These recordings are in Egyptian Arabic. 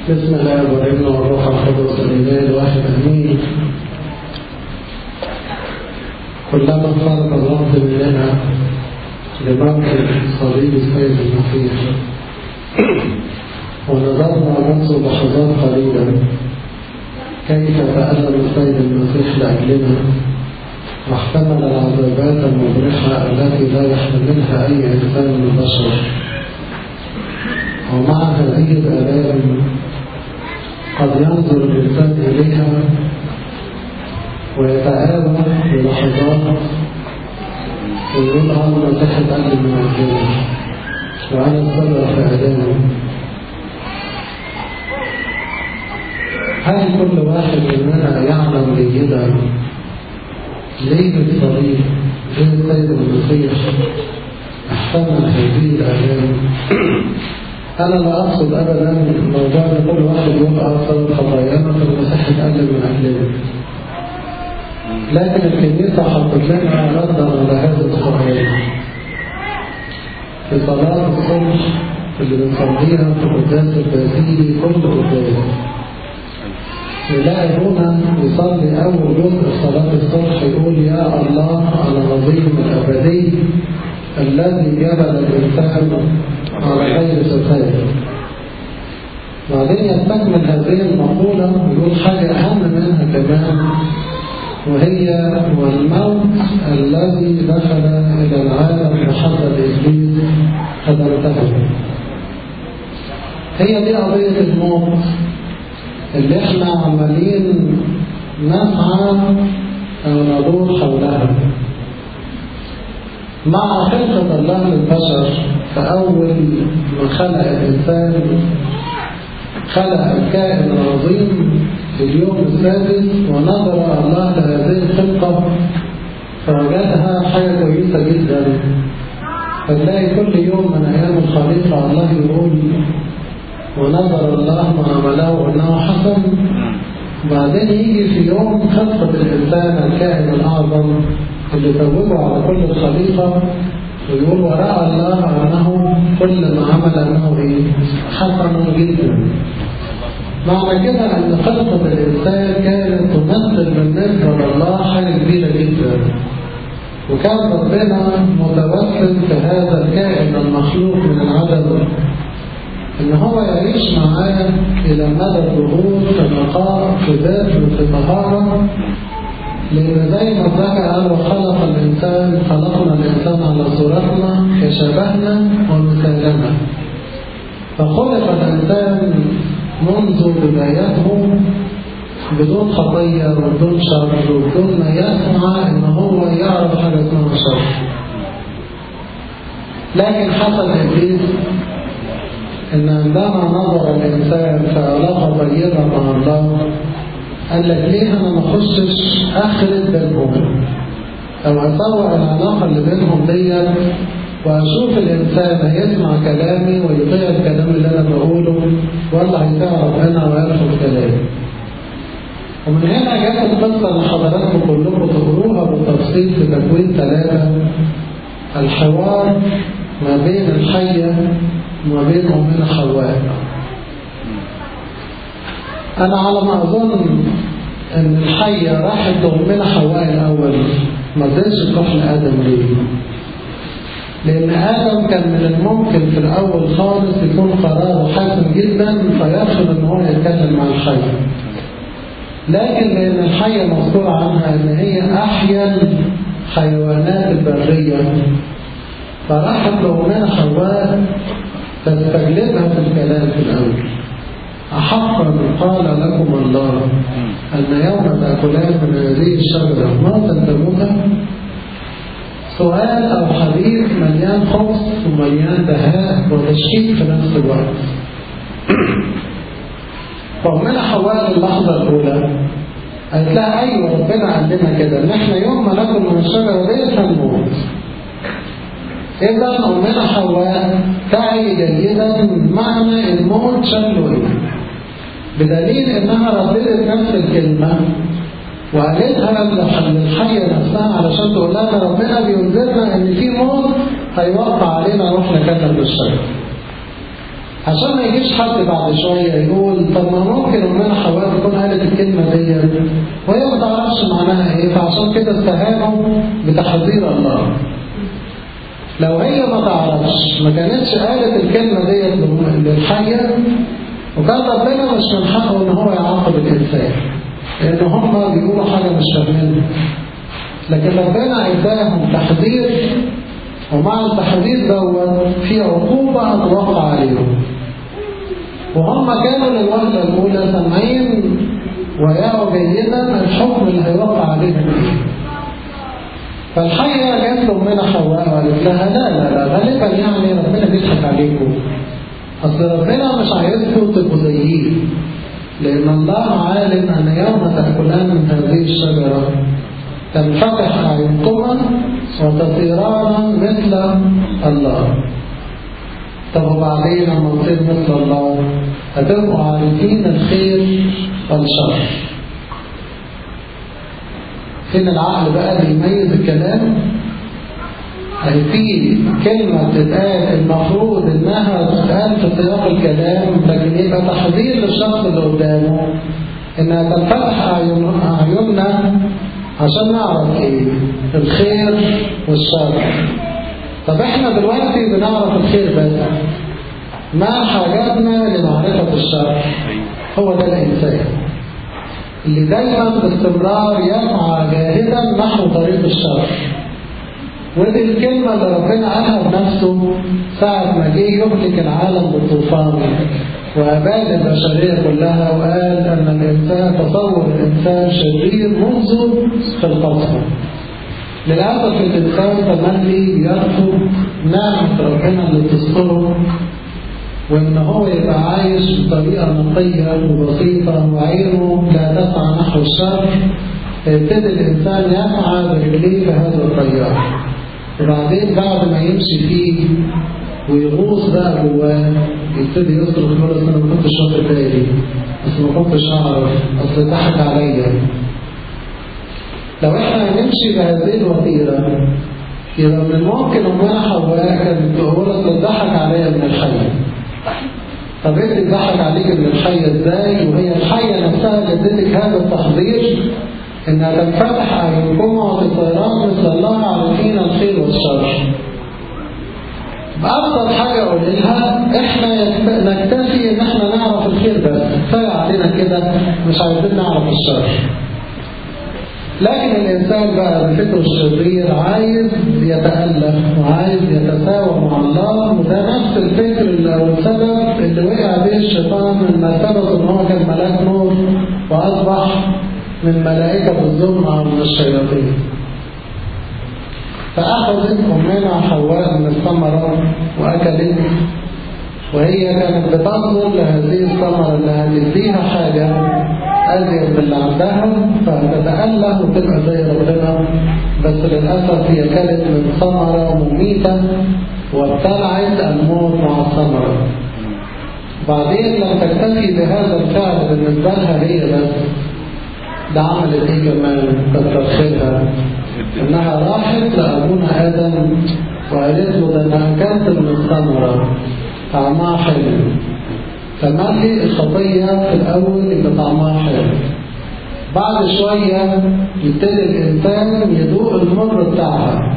بسم الله والابن والروح القدس الاله الواحد امين كلما فرض الرب مننا لموت صليب السيد المسيح ونظرنا منذ لحظات قليلة كيف تألم السيد المسيح لأجلنا واحتمل العذابات المبرحة التي لا يحتملها أي إنسان من البشر ومع هذه الآلام قد ينظر الإنسان إليها ويتآوى للحظات ويقول أنا مسيح القلب من الجنة وأنا السبب في أدامه هل كل واحد مننا يعلم جيدا ليه الصليب ليه السيد المسيح احتمل هذه الآلام أنا لا أقصد أبدا الموضوع ده كل واحد يبقى سبب خطايانا فالمسيح يتقلب من أجلنا لكن الكنيسة حطت لنا ردا على هذا السؤال في صلاة الصبح اللي بنصليها في قداس الباسيلي كل قداس نلاقي هنا يصلي أول جزء صلاة الصبح يقول يا الله العظيم الأبدي الذي جبل الإنسان على غير سفاهه بعدين يستكمل هذه المقولة ويقول حاجة أهم منها كمان وهي والموت الذي دخل إلى العالم بحسب إبليس قد انتهى هي دي قضية الموت اللي احنا عمالين نسعى أو ندور حولها مع خلقة الله للبشر فأول ما خلق الإنسان خلق الكائن العظيم في اليوم السادس ونظر الله لهذه الخلقة فوجدها حاجة كويسة جدا فتلاقي كل يوم من أيام الخليقة الله يقول ونظر الله ما عمله أنه حسن بعدين يجي في يوم خلقة الإنسان الكائن الأعظم اللي توجه على كل الخليقة ويقول ورأى الله أنه كل ما عمل أنه إيه حسن جدا معنى كده أن خلقة الإنسان كانت تمثل بالنسبة لله حاجة كبيرة جدا وكان ربنا متوسل في هذا الكائن المخلوق من العدم ان هو يعيش معاه الى مدى الظهور في نقاء في ذات في طهاره لان زي ما ذكر قال وخلق الانسان خلقنا الانسان على صورتنا كشبهنا ومثالنا فخلق الانسان منذ بدايته بدون خطية وبدون شر وبدون ما يسمع ان هو يعرف حاجة اسمها شر لكن حصل ابليس ان عندما نظر الانسان في علاقة طيبة مع الله قال لك ليه انا ما اخشش اخرب بينهم او اسوء العلاقة اللي بينهم ديت واشوف الانسان هيسمع كلامي ويطيع الكلام اللي انا بقوله ولا هيطيع ربنا ويرفض كلامي ومن هنا جت القصة اللي حضراتكم كلكم تقروها بالتفصيل في تكوين ثلاثة الحوار ما بين الحية وما بين أمنا حواء أنا على ما أظن أن الحية راحت لأمنا حواء الأول ما رضتش تروح لآدم ليه؟ لأن آدم كان من الممكن في الأول خالص يكون قراره حاسم جدا فيرفض أن هو يتكلم مع الحية لكن لأن الحية مذكور عنها أن هي أحيا الحيوانات البرية فراحت لأمنا حواء تستجلبها في الكلام في الأول أحقا قال لكم الله أن يوم تأكلان من هذه الشجرة موتا تموتا سؤال أو حديث مليان خبز ومليان دهاء وتشكيك في نفس الوقت فأمنا حواء اللحظة الأولى قالت لها أيوة ربنا عندنا كده إن إحنا يوم ما ناكل من الشجرة ديت هنموت إذا أمنا حواء تعي جيدا معنى الموت شكله إيه بدليل إنها رددت نفس الكلمة وقالتها للحية نفسها علشان تقول لها ربنا بينذرنا إن في موت هيوقع علينا نروح نكمل بالشجرة عشان ما يجيش حد بعد شوية يقول طب ما ممكن أمنا حواء تكون قالت الكلمة دي وهي ما تعرفش معناها إيه فعشان كده استهانوا بتحذير الله لو هي ما تعرفش ما كانتش قالت الكلمة دي للحية وكان ربنا مش من حقه ان هو يعاقب الانسان لان هم بيقولوا حاجة مش فاهمينها لكن ربنا اداهم تحذير ومع التحذير دوت في عقوبة هتوقع عليهم وهم كانوا للوهلة الأولى سامعين ويروا جيدا الحكم اللي هيوقع عليهم ايه فالحقيقة جات له من حواء وقالت لها لا لا لا غالبا يعني ربنا بيضحك عليكم أصل ربنا مش عايزكم تبقوا زييه لأن الله عالم أن يوم تأكلان من هذه الشجرة تنفتح أعينكما وتصيران مثل الله طب وبعدين لما تصير مثل الله هتبقوا عارفين الخير والشر فين العقل بقى بيميز الكلام أي في كلمة تتقال المفروض إنها تتقال في سياق الكلام لكن يبقى تحذير للشخص اللي قدامه إنها تنفتح أعيننا عشان نعرف إيه الخير والشر طب إحنا دلوقتي بنعرف الخير بس ما حاجاتنا لمعرفة الشر هو ده الإنسان اللي دايما باستمرار يسعى جاهدا نحو طريق الشر ودي الكلمة اللي ربنا قالها بنفسه ساعة ما جه يهلك العالم بالطوفان وأباد البشرية كلها وقال أن الإنسان تصور الإنسان شرير منذ خلقته للأسف الإنسان تملي يرفض نعمة ربنا اللي تذكره وإن هو يبقى عايش بطريقة نقية وبسيطة وعينه لا تسعى نحو الشر فيبتدي الإنسان يسعى برجليه في هذا التيار وبعدين بعد ما يمشي فيه ويغوص بقى جواه يبتدي يصرخ يقول اصل انا ما كنتش واخد بالي اصل ما كنتش اعرف اصل ضحك عليا لو احنا هنمشي بهذه الوتيره يبقى من الممكن امنا حواء كانت تقول اصل ضحك عليا من الحيه طب انت ضحك عليك من الحيه ازاي وهي الحيه نفسها اللي ادتك هذا التحضير انها تنفتح اعينكم وتصيران مثل الله عارفين الخير والشر بأبسط حاجة أقولها إحنا نكتفي إن إحنا نعرف الخير بس كفاية علينا كده مش عايزين نعرف الشر لكن الإنسان بقى بفكره الشرير عايز يتألف وعايز يتساوى مع الله وده نفس الفكر أو السبب اللي وقع به الشيطان من مرتبة إن هو كان ملاك نور وأصبح من ملائكة الظلم أو من الشياطين فأخذت أمنا حواء من الثمرة وأكلت وهي كانت بتنظر لهذه الثمرة اللي هتديها حاجة أزيد من اللي عندها فهتتأله وتبقى زي ربنا بس للأسف هي كانت من ثمرة مميتة وابتلعت الموت مع الثمرة بعدين لم تكتفي بهذا الفعل بالنسبة لها هي بس ده عملت ايه كمان كتر خيرها انها راحت لابونا ادم وقالت له ده انا اكلت من الثمره طعمها حلو فمالي الخطيه في الاول يبقى طعمها حلو بعد شويه يبتدي الانسان يذوق المر بتاعها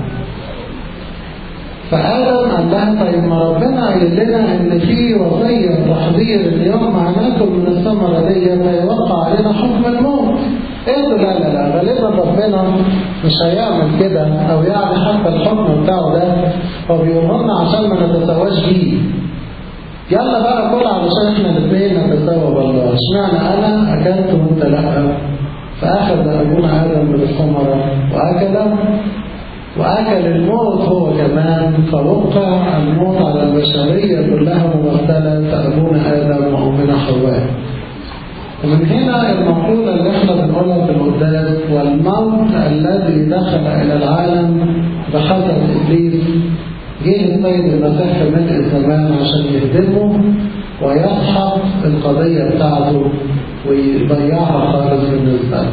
فآدم قال لها طيب ما ربنا قال لنا إن في وصية تحضير اليوم ما هناكل من الثمرة دي فيوقع علينا حكم الموت قالوا لا لا لا غالبا ربنا مش هيعمل كده أو يعني حتى الحكم بتاعه ده هو بيقولنا عشان ما نتساواش بيه يلا بقى كل علشان احنا الاثنين نتساوى بالله اشمعنى انا اكلت وانت لا فاخذ ابونا ادم من الثمره واكل وأكل الموت هو كمان فوقع الموت على البشرية كلها ممثلة أبونا آدم وأمنا حواء ومن هنا المقولة اللي احنا بنقولها في القداس والموت الذي دخل إلى العالم بحسب إبليس جه السيد المسيح في ملء الزمان عشان يهدمه ويسحق القضية بتاعته ويضيعها خالص بالنسبة له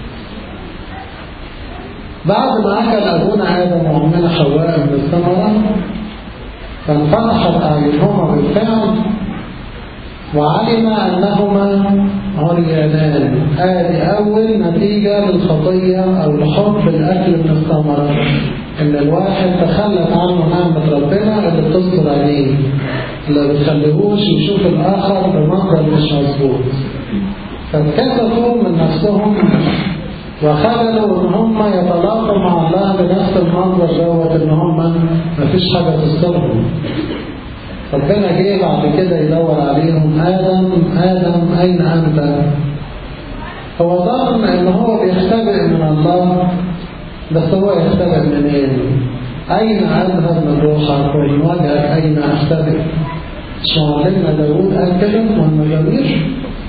بعد ما أكل أبونا آدم وأمنا حواء من الثمرة فانفتحت أعينهما بالفعل وعلم أنهما عريانان هذه أول نتيجة للخطية أو لحب الأكل من الثمرة إن الواحد تخلت عنه نعمة ربنا اللي بتستر عليه اللي بتخليهوش يشوف الآخر بمنظر مش مظبوط فاتكسفوا من نفسهم وخجلوا ان هم يتلاقوا مع الله بنفس المنظر دوت ان هم مفيش حاجه تسترهم ربنا جه بعد كده يدور عليهم ادم ادم اين انت هو ظن ان هو بيختبئ من الله بس هو يختبئ منين اين اذهب من روحك ومن وجهك اين اختبئ مش معلمنا داوود قال كده والمجامير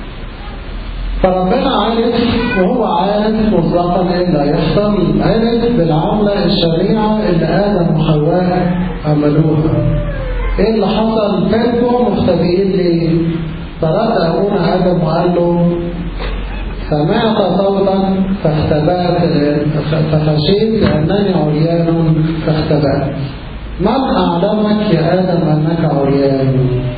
فربنا عارف وهو عارف مطلقا ايه اللي هيحصل عارف بالعملة الشريعة اللي آدم وحواء عملوها ايه اللي حصل كانوا مختبئين ليه فرد أبونا آدم وقال له سمعت صوتا فاختبأت فخشيت لأنني عريان فاختبأت من أعلمك يا آدم أنك عريان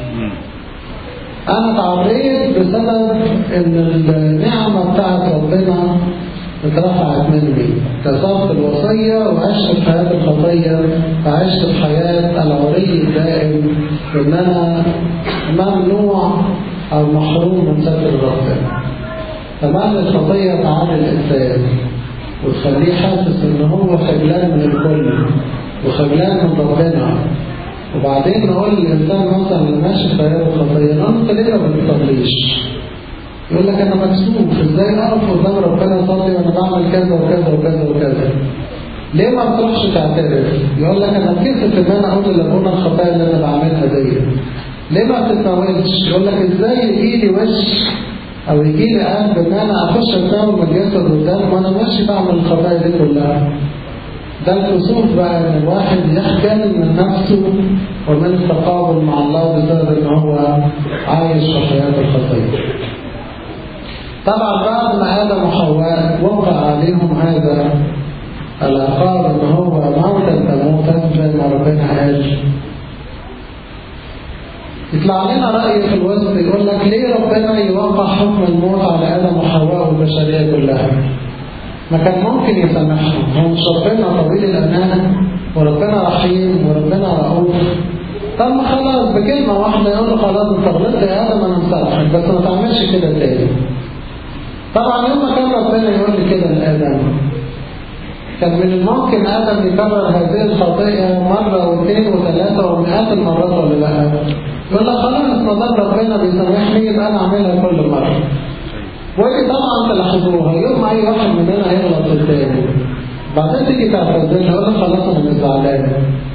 أنا تعريت بسبب إن النعمة بتاعت ربنا اترفعت مني كسرت الوصية وعشت في حياة الخطية وعشت في حياة العري الدائم إن أنا ممنوع أو محروم من ستر ربنا فبعد الخطية تعالي الإنسان وتخليه حاسس إن هو خجلان من الكل وخجلان من ربنا وبعدين نقول للإنسان مثلا اللي ماشي في حياة الخطية أنت ليه ما بتصليش؟ يقول لك أنا مكسوف إزاي أقف قدام ربنا أصلي وأنا بعمل كذا وكذا وكذا وكذا ليه ما بتروحش تعترف؟ يقول لك أنا اتكسف إن أنا أقول لأبونا الخطايا اللي أنا بعملها دي ليه ما بتتناولش؟ يقول لك إزاي يجي لي وش أو يجي لي قلب إن أنا أخش أتناول من الجسد قدام وأنا ماشي بعمل الخطايا دي كلها ده الكسوف بقى ان الواحد يخجل من نفسه ومن التقابل مع الله بسبب ان هو عايش في حياة الخطية طبعا بعد ما آدم وحواء وقع عليهم هذا العقاب ان هو موتا تموتا زي ما ربنا قال يطلع لنا رأي في الوسط يقول لك ليه ربنا يوقع حكم الموت على آدم وحواء والبشرية كلها ما كان ممكن يسامحهم هو مش ربنا طويل الأمانة وربنا رحيم وربنا رؤوف طب ما خلاص بكلمة واحدة يقول له خلاص انت غلطت يا آدم أنا مسامحك بس ما تعملش كده تاني طبعا يوم ما كان ربنا يقول لي كده لآدم كان من الممكن آدم يكرر هذه الخطيئة مرة واثنين وثلاثة ومئات المرات ولا لا يقول لك خلاص ما دام ربنا بيسامحني يبقى أنا أعملها كل مرة ودي طبعا تلاحظوها يوم ما اي واحد مننا هيغلط التاني بعدين تيجي تعتذر يقول لك خلاص انا مش زعلان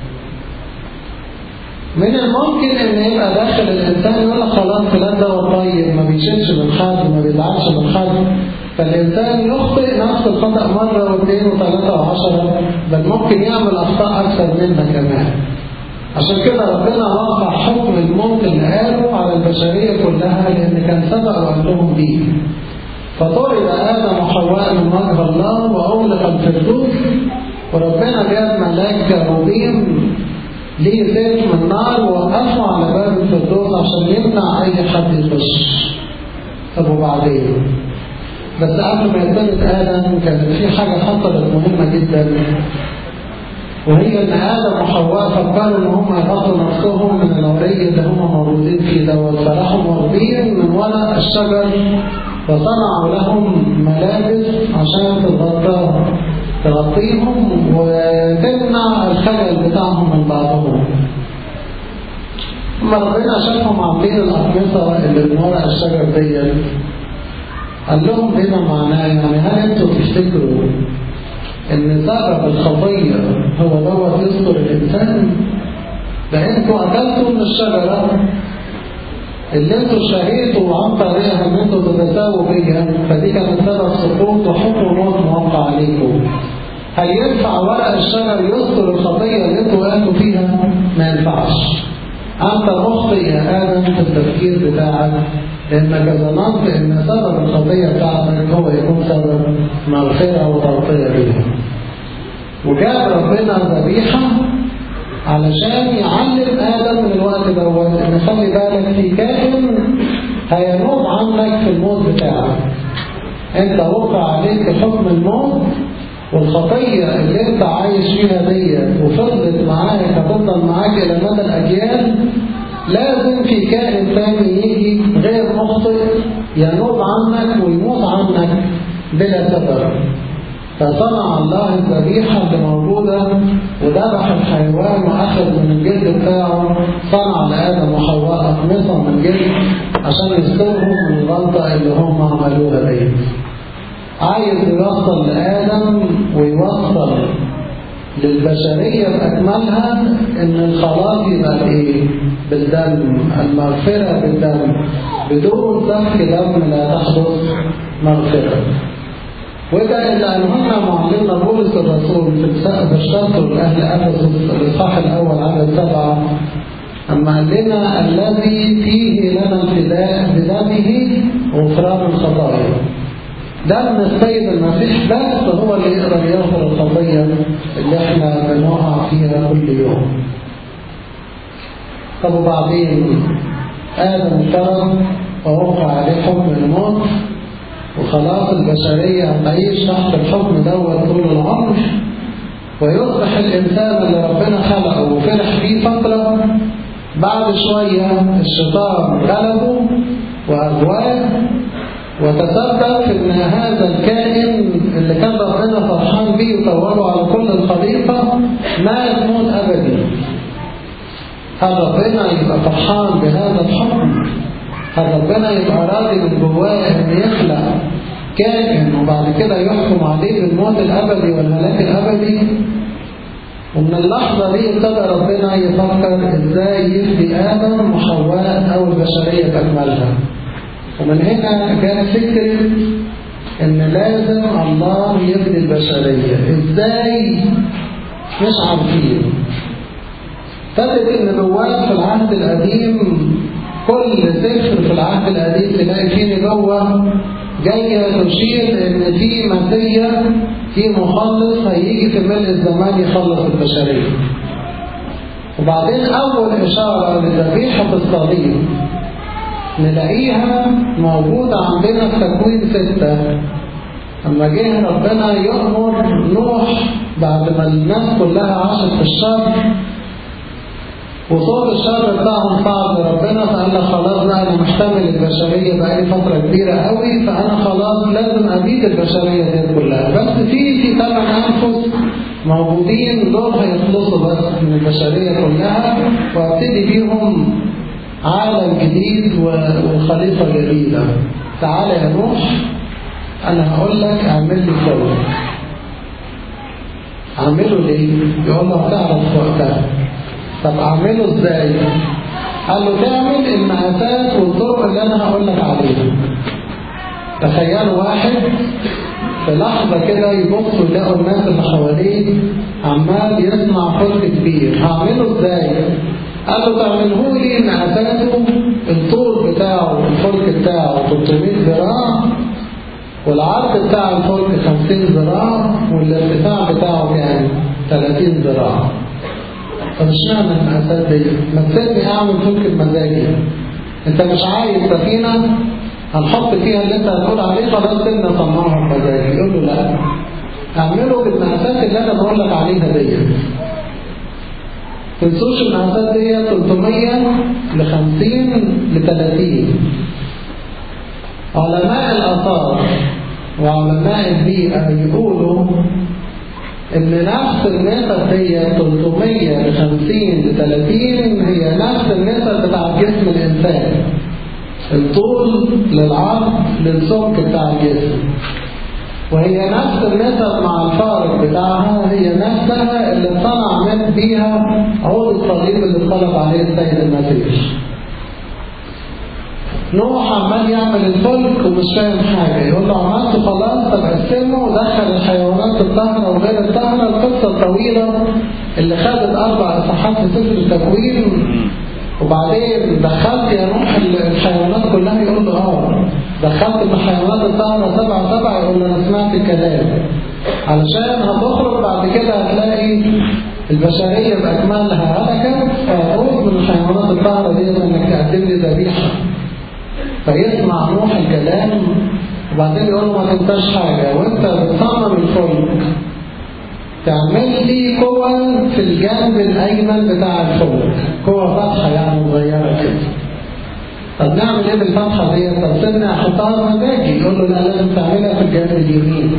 من الممكن ان يبقى داخل الانسان يقول لك خلاص فلان ده طيب ما بيشيلش من حد ما بيزعلش من حد فالانسان يخطئ نفس الخطا مره واثنين وثلاثه وعشره بل ممكن يعمل اخطاء اكثر منها كمان عشان كده ربنا وقع حكم الموت اللي قاله على البشريه كلها لان كان سبق وقال لهم بيه فطرد آدم وحواء من وجه الله وأغلق الفردوس وربنا جاب ملاك كروبيم ليه سيف من نار ووقفه على باب الفردوس عشان يمنع أي حد يخش طب وبعدين بس قبل ما يتولد آدم كانت في حاجة حصلت مهمة جدا وهي ان ادم وحواء فكروا ان هم يحطوا نفسهم من العري اللي هم موجودين فيه دوت فراحوا مربين من ورق الشجر وصنعوا لهم ملابس عشان تغطى تغطيهم وتمنع الخجل بتاعهم من بعضهم ثم ربنا شافهم عاملين الأقمصة اللي من ورق الشجر ديت قال لهم ايه ده معناه يعني هل انتوا تفتكروا ان سبب الخطية هو دوت يذكر الإنسان ده انتوا أكلتوا من الشجرة اللي انتوا اشتهيتوا عن طريقها ان انتوا تتساووا بيها فدي كانت سبب سقوط وحكم موت موقع عليكم هل ينفع ورق الشجر يذكر الخطية اللي انتوا وقعتوا فيها؟ ما ينفعش أنت مخطئ يا آدم في التفكير بتاعك لأنك ظننت أن سبب الخطية بتاعتك هو يكون سبب مغفرة وتغطية بها وجاب ربنا ذبيحة علشان يعلم آدم من الوقت دوت إن خلي بالك في كائن هينوب عنك في الموت بتاعك انت وقع عليك حكم الموت والخطية اللي انت عايش فيها دي وفضلت معاك هتفضل معاك الى مدى الاجيال لازم في كائن تاني يجي غير مخطئ ينوب عنك ويموت عنك بلا سبب فصنع الله الذبيحة اللي موجودة وذبح الحيوان وأخذ من الجلد بتاعه صنع لآدم وحواء أقمصة من جلد عشان يسترهم من الغلطة اللي هم عملوها دي عايز يوصل لآدم ويوصل للبشرية بأكملها إن الخلاص يبقى بإيه؟ بالدم المغفرة بالدم بدون سفك دم لا تحدث مغفرة وده اللي قالهنا معلمنا بولس الرسول في بشرته لأهل أفسس الإصحاح الأول عدد سبعة أما قال لنا الذي فيه لنا الفداء بدمه غفران الخطايا دم السيد المسيح بس هو اللي يقدر يغفر الخطية اللي احنا بنقع فيها كل يوم طب وبعدين آدم فرض ووقع عليه حكم الموت وخلاص البشرية هتعيش تحت الحكم دوت طول العمر ويصبح الإنسان اللي ربنا خلقه وفرح فيه فترة بعد شوية الشيطان غلبه وأغواه وتسبب في ان هذا الكائن اللي كان ربنا فرحان بيه وطوره على كل الخليقة مات موت أبدي هل ربنا يبقى فرحان بهذا الحكم هل ربنا يبقى راضي من جواه ان يخلق كائن وبعد كده يحكم عليه بالموت الأبدي والهلاك الأبدي ومن اللحظة دي ابتدى ربنا يفكر ازاي يفدي آدم وحواء أو البشرية بأكملها ومن هنا كان فكرة ان لازم الله يبني البشرية ازاي مش عارفين ابتدت النبوات في العهد القديم كل سفر في العهد القديم تلاقي فيه نبوة جاية تشير ان في مسيا في مخلص هيجي في ملء الزمان يخلص البشرية وبعدين أول إشارة لذبيحة الصليب نلاقيها موجودة عندنا في تكوين ستة لما جه ربنا يأمر نوح بعد ما الناس كلها عاشت في الشر وصوت الشر بتاعهم صعب لربنا فقال لك خلاص بقى انا محتمل البشريه بقالي فتره كبيره قوي فانا خلاص لازم ابيد البشريه دي كلها بس في في ثمان انفس موجودين دول هيخلصوا بس من البشريه كلها وابتدي بيهم عالم جديد وخليقة جديدة تعالى يا نوح أنا هقول لك اعمل لي كذا أعمله ليه؟ يقول له هتعرف وقتها طب أعمله إزاي؟ قال له تعمل المقاسات والطرق اللي أنا هقول لك عليها تخيلوا واحد في لحظة كده يبصوا يلاقوا الناس اللي حواليه عمال يسمع فلك كبير هعمله ازاي؟ قال له تعمله لي مقاساته الطول بتاعه الفلك بتاعه 300 ذراع والعرض بتاع الفلك 50 ذراع والارتفاع بتاعه كام 30 ذراع طب اشمعنى المقاسات دي؟ ما تسيبني اعمل فلك بمزاجي انت مش عايز سفينه هنحط فيها اللي انت هتقول عليه خلاص سيبنا صنعها بمزاجي يقول له لا اعمله بالمقاسات اللي انا بقول لك عليها دي تنسوش المقاسات دي 300 ل 50 ل 30 علماء الآثار وعلماء البيئة يقولوا ان نفس النسب دي 300 ل 50 ل 30 هي نفس النسب بتاع جسم الإنسان الطول للعرض للسمك بتاع الجسم وهي نفس النسب مع الفارق بتاعها هي نفسها اللي اتصنع من بيها عود الصليب اللي اتطلب عليه السيد المسيح نوح عمال يعمل الفلك ومش فاهم حاجة يقول له عملته خلاص طب قسمه ودخل الحيوانات الطاهرة وغير الطاهرة القصة الطويلة اللي خدت أربع إصحاحات في سفر التكوين وبعدين دخلت يا نوح الحيوانات كلها يقول له اه دخلت من الحيوانات الطاهرة سبعة سبعة يقول له أنا سمعت الكلام علشان هتخرج بعد كده هتلاقي البشرية بأكملها هلكت فهتخرج من الحيوانات الطاهرة دي إنك تقدم لي ذبيحة فيسمع نوح الكلام وبعدين يقول له ما تنساش حاجة وانت بتصمم الفلك تعمل لي قوة في الجنب الأيمن بتاع الفلك قوة فتحة يعني صغيرة كده طب نعمل ايه بالفتحة دي؟ طب سيبني احطها مزاجي يقول له لا لازم تعملها في الجنب اليمين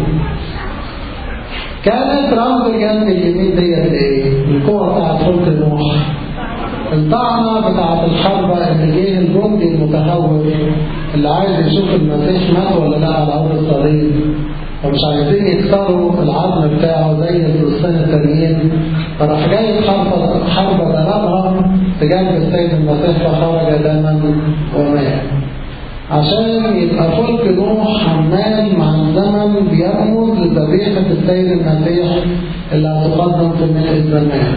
كانت رمز الجنب اليمين ديت ايه؟ القوة بتاعت فلك نوح الطعنة بتاعت الحربة اللي جه الجندي المتهور اللي عايز يشوف المسيح مات ولا لا على أرض الصليب ومش عايزين يكسروا العظم بتاعه زي الفلسطين التانيين فراح جاي حربة حربة ضربها في جنب السيد المسيح فخرج دما وماء عشان يبقى فلك نوح عمال مع الزمن بيرمز لذبيحة السيد المسيح اللي هتقدم في ملء الزمان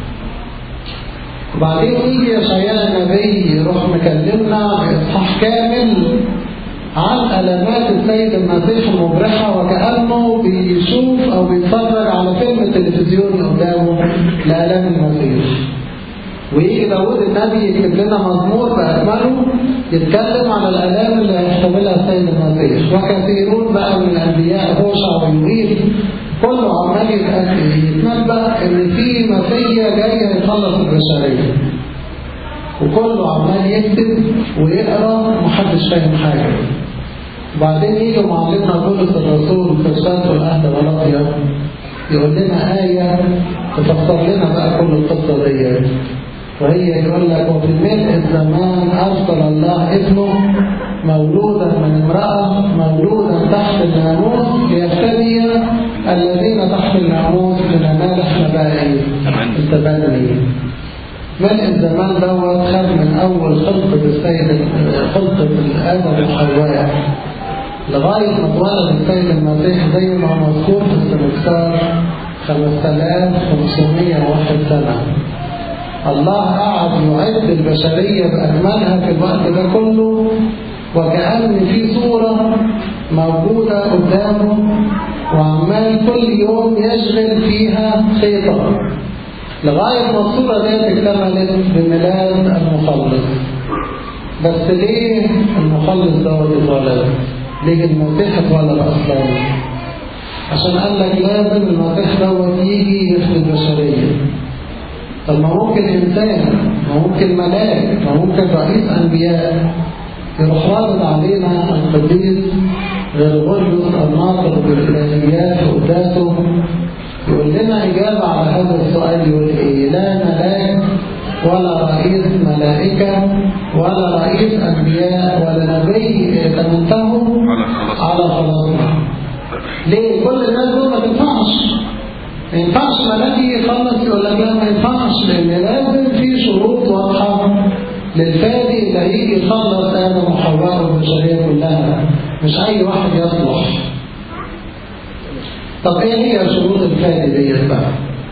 وبعدين يجي يشعياء النبي يروح مكلمنا بإصحاح كامل عن ألمات السيد المسيح المبرحة وكأنه بيشوف أو بيتفرج على فيلم تلفزيوني قدامه لآلام المسيح ويجي داود النبي يكتب لنا مزمور بأكمله يتكلم عن الآلام اللي هيحتملها السيد المسيح وكثيرون بقى من الأنبياء هوشع ويوئيل كله عمال يتنبأ إن في مسيا جاي يخلص البشرية وكله عمال يكتب ويقرا ومحدش فاهم حاجة وبعدين يجي معلمنا بولس الرسول في رسالته الأهل والأطيب يقول لنا آية تفسر لنا بقى كل القصة ديت وهي يقول لك وفي ملء الزمان أرسل الله ابنه مولودا من امرأة مولودا تحت الناموس ليفتدي الذين تحت الناموس لننال احنا بقى ايه؟ التبني ملء الزمان دوت خد من أول خلقة السيد خلقة آدم وحواء لغاية ما اتولد السيد المسيح زي ما مذكور في السمكسار 5501 سنة الله قعد يعد البشرية بأكملها في الوقت ده كله وكأن في صورة موجودة قدامه وعمال كل يوم يشغل فيها خيطة لغاية ما الصورة دي اكتملت بميلاد المخلص بس ليه المخلص دوت اتولد؟ ليه المسيح اتولد أصلا؟ عشان قال لك لازم المسيح دوت يجي يخدم البشرية طب ما ممكن إنسان ما ممكن ملاك ما ممكن رئيس أنبياء يروح رادد علينا القديس غرغريوس الناطق بالإلهيات قداسه يقول لنا إجابة على هذا السؤال يقول إيه لا ملاك ولا رئيس ملائكة ولا رئيس أنبياء ولا نبي تمنته على خلاصنا ليه كل الناس دول ما تنفعش ما ينفعش ملاكي يخلص يقول لك لا ما ينفعش لأن لازم في شروط واضحة للفادي اللي هيجي يخلص آدم وحواء والبشرية كلها مش أي واحد يصلح طب ايه هي شروط الفادي ديت بقى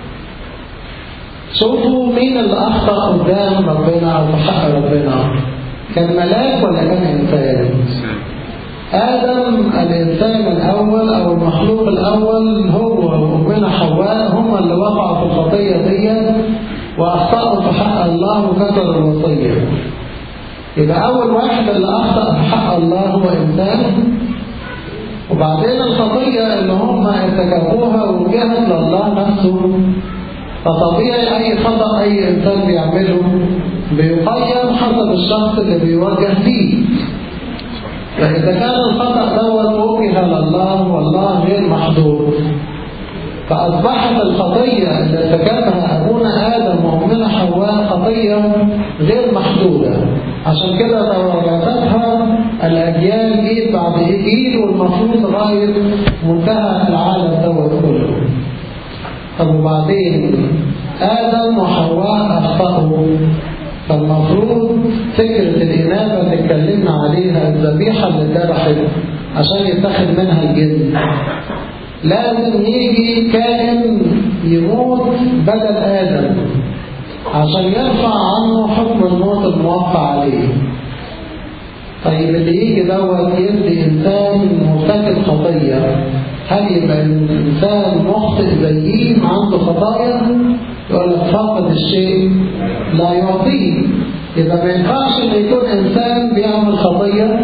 شوفوا مين اللي اخطا قدام ربنا او في حق ربنا كان ملاك ولا كان انسان ادم الانسان الاول او المخلوق الاول هو وامنا حواء هم اللي وقعوا في الخطيه ديت واخطاوا في حق الله وكسروا الوصيه يبقى اول واحد اللي اخطا في حق الله هو انسان وبعدين الخطية اللي هم ارتكبوها وجهت لله نفسه فطبيعي أي خطأ أي إنسان بيعمله بيقيم حسب الشخص اللي بيوجه فيه فإذا كان الخطأ دوت وجه لله والله غير محدود فأصبحت الخطية اللي ارتكبها أبونا آدم وأمنا حواء خطية غير محدودة عشان كده توارثتها الأجيال جيل بعد جيل والمفروض لغاية منتهى العالم دوت كله طب وبعدين آدم وحواء أخطأوا فالمفروض فكرة الإنابة اللي اتكلمنا عليها الذبيحة اللي اتذبحت عشان يتخذ منها الجن لازم يجي كائن يموت بدل آدم عشان يرفع عنه حكم الموت الموقع عليه طيب اللي يجي دوت يدي إنسان مرتكب خطية هل يبقى الإنسان مخطئ زيه عنده خطايا يقول لك فقد الشيء لا يعطيه يبقى ما ينفعش ان يكون انسان بيعمل خطيه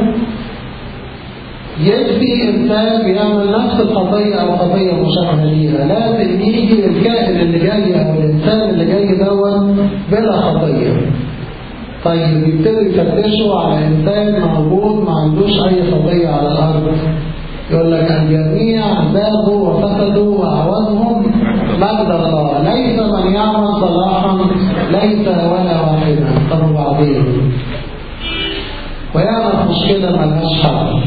يكفي انسان بيعمل نفس الخطيه او خطيه مشابهه ليها لازم يجي الكائن اللي جاي او الانسان اللي جاي دوت بلا خطيه طيب يبتدوا يفتشوا على انسان موجود ما عندوش اي خطيه على الارض يقول لك الجميع ذابوا وفسدوا واعوانهم مجد الله ليس من يعمل صلاحا ليس ولا واحدا طب وبعدين ويعرف مشكله ملهاش حل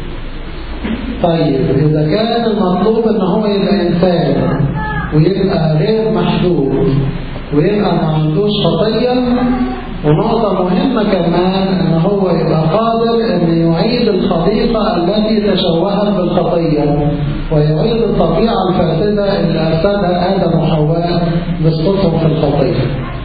طيب إذا كان المطلوب إن هو يبقى إنسان ويبقى غير محدود ويبقى ما عندوش خطية ونقطة مهمة كمان إن هو يبقى قادر إن يعيد الخليقة التي تشوهت بالخطية ويعيد الطبيعة الفاسدة اللي أفسدها آدم وحواء بسقوطهم في الخطية.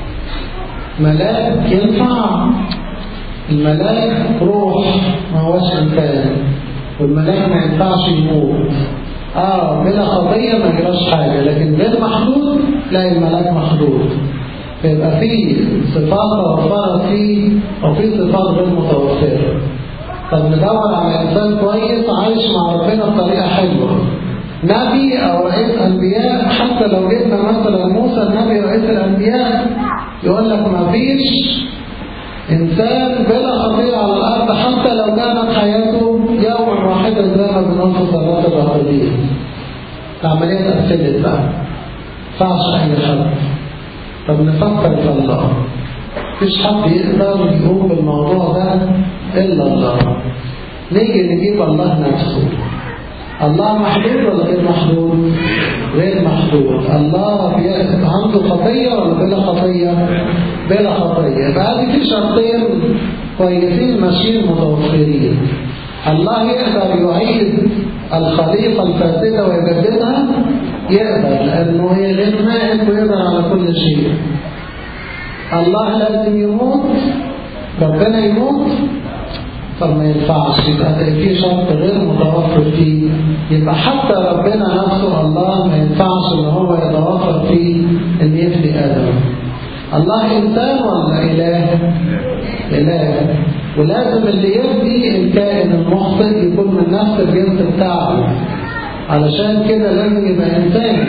ملاك ينفع الملاك روح ما هوش إنسان والملاك ما ينفعش يموت اه بلا خطيه ما يجراش حاجه لكن غير محدود لا الملاك محدود فيبقى في صفات توفرت فيه وفي صفات غير متوفره طب ندور على انسان كويس عايش مع ربنا بطريقه حلوه نبي او رئيس انبياء حتى لو جبنا مثلا موسى النبي رئيس الانبياء يقول لك ما فيش إنسان بلا خطيئة على الأرض حتى لو كانت حياته يوما واحدا زي ما بنقول في صلاة الرافضين. العملية اتقفلت بقى. ما ينفعش أي حد. طب نفكر في الله. مفيش حد يقدر يقوم بالموضوع ده إلا الله. نيجي نجيب الله نفسه. الله محدود ولا غير محدود؟ غير محدود الله عنده خطية ولا بلا خطية؟ بلا خطية يبقى هذه في شرطين كويسين ماشيين متوفرين الله يقدر يعيد الخليقة الفاسدة ويجددها يقدر لأنه هي غير مائت ويقدر على كل شيء الله لازم يموت ربنا يموت طب ما ينفعش يبقى في شرط غير متوفر فيه يبقى حتى ربنا نفسه الله ما ينفعش ان هو يتوفر فيه ان يفدي ادم الله انسان ولا اله اله ولازم اللي يفدي الكائن المخطئ يكون من نفس الجنس بتاعه علشان كده لازم يبقى انسان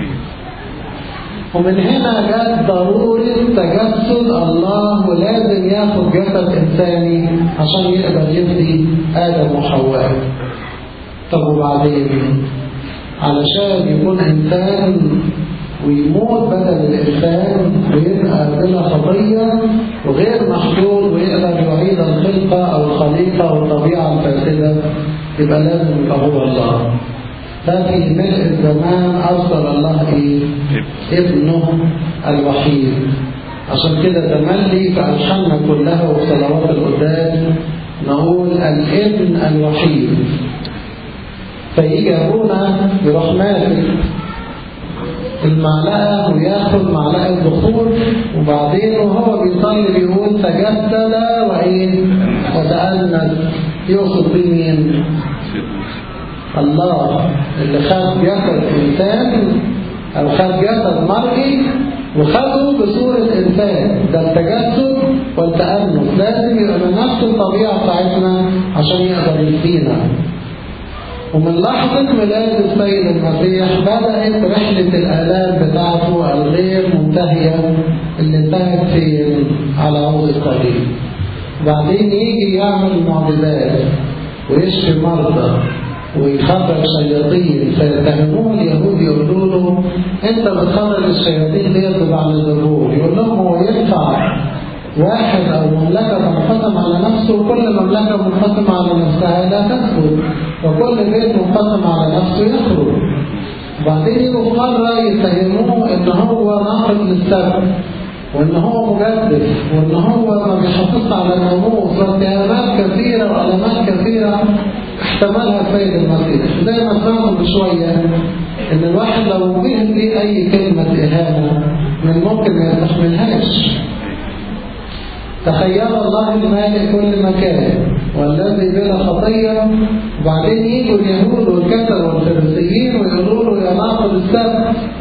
ومن هنا جت ضرورة تجسد الله ولازم ياخد جسد إنساني عشان يقدر يفدي آدم وحواء. طب وبعدين؟ علشان يكون إنسان ويموت بدل الإنسان ويبقى بلا خطية وغير محدود ويقدر يعيد الخلقة أو الخليقة أو الطبيعة الفاسدة يبقى لازم يبقى هو الله. ففي ملء الزمان أرسل الله إيه؟ ابنه الوحيد عشان كده تملي في ألحاننا كلها وصلوات القداس نقول الابن الوحيد فيجي أبونا يروح ماسك المعلقة وياخد معلقة بخور وبعدين وهو بيصلي بيقول تجسد وإيه وتأنس يقصد بمين؟ الله اللي خد جسد إنسان أو خد جسد مرئي وخده بصورة إنسان ده التجسد والتأنس لازم يبقى من نفس الطبيعة بتاعتنا عشان يقدر يفينا ومن لحظة ميلاد السيد المسيح بدأت رحلة الآلام بتاعته الغير منتهية اللي انتهت في على عود الصليب وبعدين يجي يعمل معجزات ويشفي مرضى ويخرج شياطين فيتهموه اليهود يقولوا له انت بتخرج الشياطين ديت عن الظهور يقول لهم هو ينفع واحد او مملكه منقسم على نفسه وكل مملكه منقسمه على نفسها لا تثبت وكل بيت منقسم على نفسه يخرج وبعدين يجوا في مره يتهموه ان هو ناقض للسبب وان هو مجدد وان هو ما بيحافظش على الناموس واتهامات كثيره وعلامات كثيره احتملها السيد المسيح زي ما سمعنا من شويه ان الواحد لو وجه ليه اي كلمه اهانه من ممكن ما يستحملهاش تخيل الله المالك كل مكان والذي بلا خطيه وبعدين يجوا اليهود والكسر والفريسيين ويقولوا له يا ناقض السبت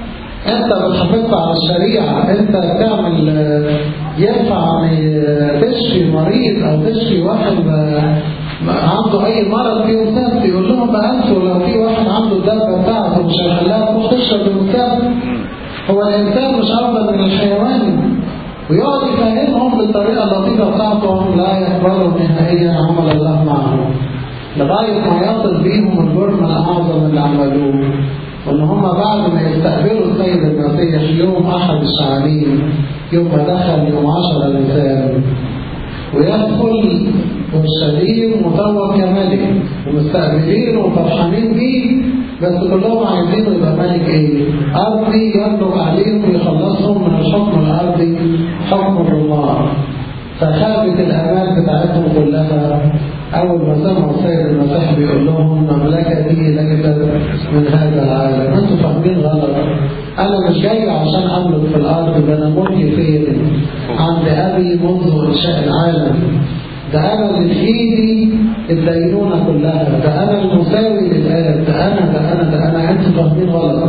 انت بتحافظ على الشريعة انت بتعمل ينفع تشفي مريض او تشفي واحد عنده اي مرض فيه مسافة يقول لهم بقى انتوا لو في واحد عنده الدبة بتاعته مش هيخليها تروح تشرب المسافة هو الانسان مش افضل من الحيوان ويقعد يفهمهم بالطريقة اللطيفة بتاعته وهم لا يقبلوا نهائيا عمل الله معهم لغاية ما يصل بيهم الجرم الأعظم اللي عملوه وإن هم بعد ما يستقبلوا السيد المسيح يوم أحد الشعبين يوم ما دخل يوم عشر نيسان ويدخل والشديد مطوع كملك ومستقبلين وفرحانين بيه بس كلهم عايزين يبقى ملك ايه؟ أرضي يملك عليهم ويخلصهم من الحكم الأرضي حكم الرمار فخابت الأمان بتاعتهم كلها أول ما سمعوا السيد المسيح بيقول لهم مملكتي ليست من هذا العالم أنتوا فاهمين غلط أنا مش جاي عشان أملك في الأرض ده أنا ملكي فين عند أبي منذ إنشاء العالم ده أنا اللي في إيدي الدينونة كلها ده أنا المساوي للآب ده أنا ده أنا ده أنا أنتوا فاهمين غلط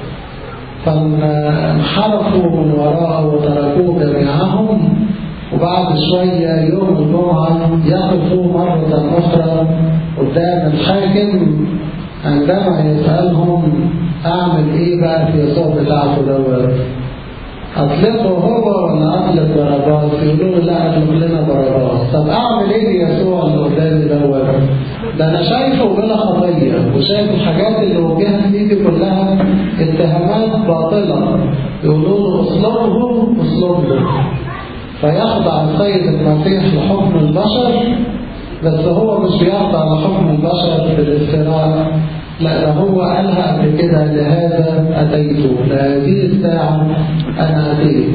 فانحرفوا من وراءه وتركوه جميعهم وبعد شوية يوم الجمعة يقفوا مرة أخرى قدام الحاكم عندما يسألهم أعمل إيه بقى في يسوع بتاعته دوت أطلقه هو ولا أطلق باراباس يقولوا له لا أطلق لنا باراباس طب أعمل إيه بيسوع اللي قدامي دوت ده أنا شايفه بلا خطية وشايف الحاجات اللي وجهت فيه دي كلها اتهامات باطلة يقولوا له اصلبه اصلبه فيخضع السيد المسيح لحكم البشر بس هو مش بيخضع لحكم البشر بالافتراء لا ده هو قالها قبل كده لهذا أتيت لهذه الساعة أنا أتيت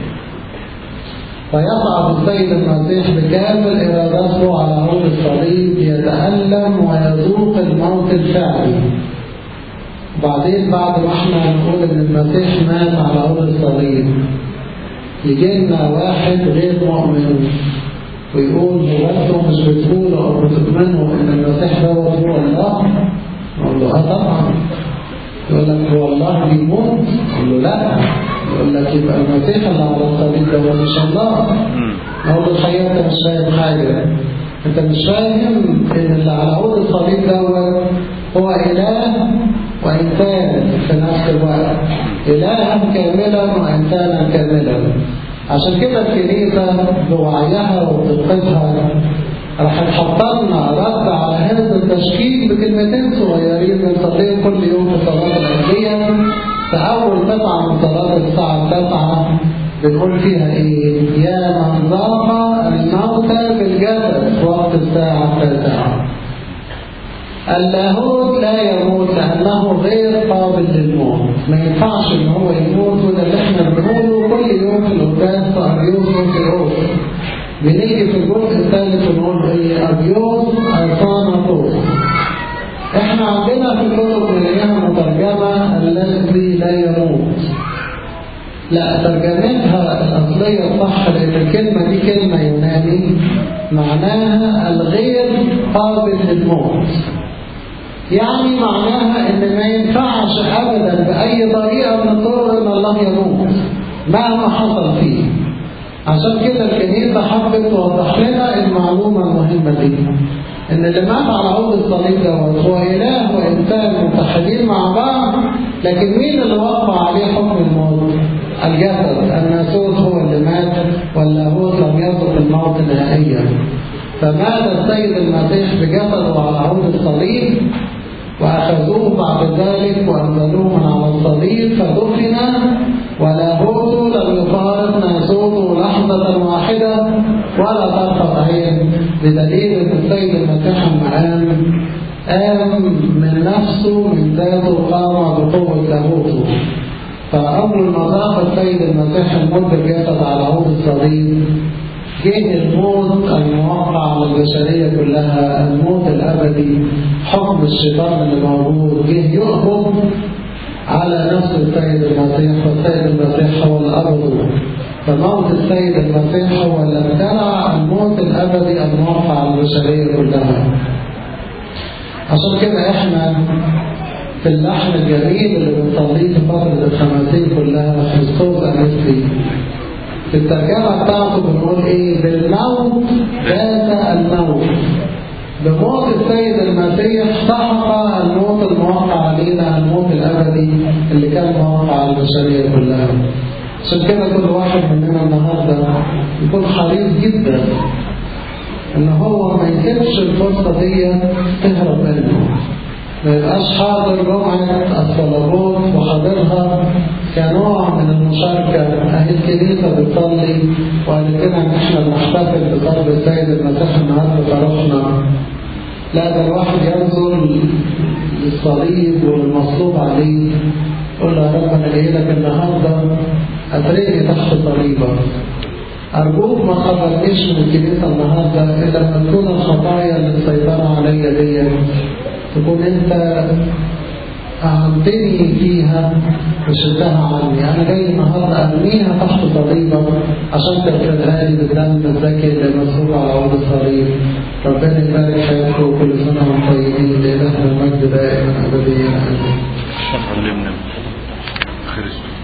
فيصعد السيد المسيح بكامل إرادته على عود الصليب يتألم ويذوق الموت الفعلي وبعدين بعد ما احنا نقول ان المسيح مات على عود الصليب يجي لنا واحد غير مؤمن ويقول هو انتم مش بتقولوا او بتؤمنوا ان المسيح دوت هو الله؟ نقول له اه طبعا يقول لك هو الله بيموت؟ نقول له لا يقول لك يبقى المسيح اللي على الصليب ده مش الله نقول له الحقيقه انت مش فاهم حاجه انت مش فاهم ان اللي على عود الصليب دوت هو اله وانسان في نفس الوقت الها كاملا وانسانا كاملا عشان كده الكنيسه بوعيها وبدقتها راح تحط لنا رد على هذا التشكيك بكلمتين صغيرين بنصليهم كل يوم في صلاه الانديه في اول قطعه من صلاه الساعه التاسعه بنقول فيها ايه يا من ذاق الموت بالجسد في وقت الساعه التاسعه اللاهوت لا يموت لأنه غير قابل للموت ما ينفعش ان هو يموت وده اللي احنا بنقوله كل يوم في القداس في أبيوس وفي روس بنيجي في الجزء الثالث ونقول ايه أبيوس أرفانطوس احنا عندنا في الكتب بنلاقيها مترجمة الذي لا يموت لا ترجمتها الأصلية الصح لأن الكلمة دي كلمة يوناني معناها الغير قابل للموت يعني معناها ان ما ينفعش ابدا باي طريقه من الطرق ان الله يموت مهما حصل فيه عشان كده الكنيسه حبت توضح لنا المعلومه المهمه دي ان اللي مات على عود الصليب دوت هو اله وانسان متحدين مع بعض لكن مين اللي وقع عليه حكم الموت؟ الجسد الناسوت هو اللي مات واللاهوت لم يذق الموت نهائيا فمات السيد المسيح بجسده على عود الصليب وأخذوه بعد ذلك وأنزلوه من على الصليب فدفن ولاهوته لم يفارق ناسوته لحظة واحدة ولا طرفة عين بدليل أن السيد المسيح المعان قام من نفسه من ذاته قام بقوة لاهوته فأول ما ذاق السيد المسيح الموت بالجسد على عود الصليب جه الموت الموقع على البشرية كلها الموت الأبدي حكم الشيطان اللي موجود جه يهبط على نفس السيد المسيح والسيد المسيح هو الأرض فموت السيد المسيح هو اللي ابتلع الموت الأبدي الموقع على البشرية كلها عشان كده احنا في اللحن الجميل اللي بنصليه في فترة الخمسين كلها خريستوس أنستي في الترجمة بتاعته بنقول إيه بالموت بات الموت بموت السيد المسيح سحق الموت الموقع علينا الموت الأبدي اللي كان موقع على البشرية كلها عشان كده كل واحد مننا النهارده يكون حريص جدا ان هو ما يسيبش الفرصه دي تهرب منه ما يبقاش حاضر جمعة الصلوات وحاضرها كنوع من المشاركة أهل الكنيسة بتصلي وقال كده إن إحنا بنحتفل بقرب السيد المسيح النهارده فرحنا لا ده الواحد ينظر للصليب والمصلوب عليه يقول له يا رب أنا جاي لك النهارده أتريني تحت صليبك أرجوك ما خبرنيش من الكنيسة النهارده إلا لما تكون الخطايا اللي مسيطرة عليا دي تكون أنت أعنتني فيها وشلتها عني أنا جاي النهارده أرميها تحت صليبك عشان تغفرها لي بالدم الزكي اللي مصروف على عود الصليب ربنا يبارك حياتكم وكل سنة وانتم طيبين لإلهنا المجد دائما أبديا آمين. علمنا خريستوس